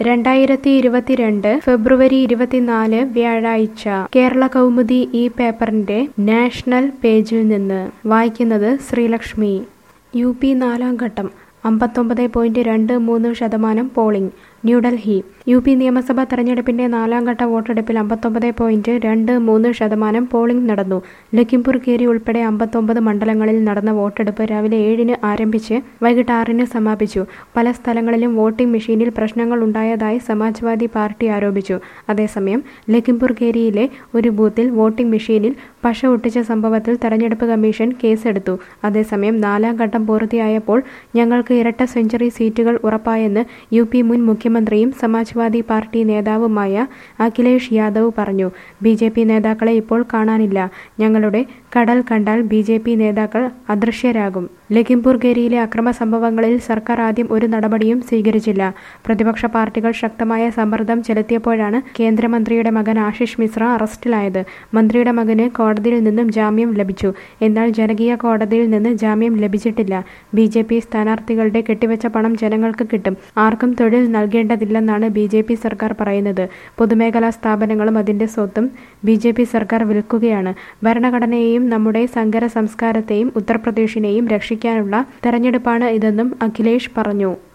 രണ്ടായിരത്തി ഇരുപത്തിരണ്ട് ഫെബ്രുവരി ഇരുപത്തിനാല് വ്യാഴാഴ്ച കേരള കൗമുദി ഈ പേപ്പറിന്റെ നാഷണൽ പേജിൽ നിന്ന് വായിക്കുന്നത് ശ്രീലക്ഷ്മി യു പി നാലാം ഘട്ടം അമ്പത്തൊമ്പത് പോയിന്റ് രണ്ട് മൂന്ന് ശതമാനം പോളിംഗ് ന്യൂഡൽഹി യു പി നിയമസഭാ തെരഞ്ഞെടുപ്പിന്റെ നാലാം ഘട്ട വോട്ടെടുപ്പിൽ അമ്പത്തൊമ്പത് പോയിന്റ് രണ്ട് മൂന്ന് ശതമാനം പോളിംഗ് നടന്നു ലഖിംപൂർ കേരി ഉൾപ്പെടെ അമ്പത്തൊമ്പത് മണ്ഡലങ്ങളിൽ നടന്ന വോട്ടെടുപ്പ് രാവിലെ ഏഴിന് ആരംഭിച്ച് വൈകിട്ട് ആറിന് സമാപിച്ചു പല സ്ഥലങ്ങളിലും വോട്ടിംഗ് മെഷീനിൽ പ്രശ്നങ്ങൾ ഉണ്ടായതായി സമാജ്വാദി പാർട്ടി ആരോപിച്ചു അതേസമയം ലഖിംപൂർ കേരിയിലെ ഒരു ബൂത്തിൽ വോട്ടിംഗ് മെഷീനിൽ പശ ഒട്ടിച്ച സംഭവത്തിൽ തെരഞ്ഞെടുപ്പ് കമ്മീഷൻ കേസെടുത്തു അതേസമയം നാലാം ഘട്ടം പൂർത്തിയായപ്പോൾ ഞങ്ങൾക്ക് ഇരട്ട സെഞ്ചുറി സീറ്റുകൾ ഉറപ്പായെന്ന് യു പി മുൻ മുഖ്യമന്ത്രിയും സമാജ്വാദി പാർട്ടി നേതാവുമായ അഖിലേഷ് യാദവ് പറഞ്ഞു ബി ജെ പി നേതാക്കളെ ഇപ്പോൾ കാണാനില്ല ഞങ്ങളുടെ കടൽ കണ്ടാൽ ബി ജെ പി നേതാക്കൾ അദൃശ്യരാകും ലഖിംപൂർ ഖേരിയിലെ അക്രമ സംഭവങ്ങളിൽ സർക്കാർ ആദ്യം ഒരു നടപടിയും സ്വീകരിച്ചില്ല പ്രതിപക്ഷ പാർട്ടികൾ ശക്തമായ സമ്മർദ്ദം ചെലുത്തിയപ്പോഴാണ് കേന്ദ്രമന്ത്രിയുടെ മകൻ ആശിഷ് മിശ്ര അറസ്റ്റിലായത് മന്ത്രിയുടെ മകന് കോടതിയിൽ നിന്നും ജാമ്യം ലഭിച്ചു എന്നാൽ ജനകീയ കോടതിയിൽ നിന്ന് ജാമ്യം ലഭിച്ചിട്ടില്ല ബി ജെ പി സ്ഥാനാർത്ഥികളുടെ കെട്ടിവെച്ച പണം ജനങ്ങൾക്ക് കിട്ടും ആർക്കും തൊഴിൽ നൽകേണ്ടതില്ലെന്നാണ് ബി ജെ പി സർക്കാർ പറയുന്നത് പൊതുമേഖലാ സ്ഥാപനങ്ങളും അതിന്റെ സ്വത്തും ബി ജെ പി സർക്കാർ വിൽക്കുകയാണ് ഭരണഘടനയെയും നമ്മുടെ സങ്കര സംസ്കാരത്തെയും ഉത്തർപ്രദേശിനെയും രക്ഷിക്കാനുള്ള തെരഞ്ഞെടുപ്പാണ് ഇതെന്നും അഖിലേഷ് പറഞ്ഞു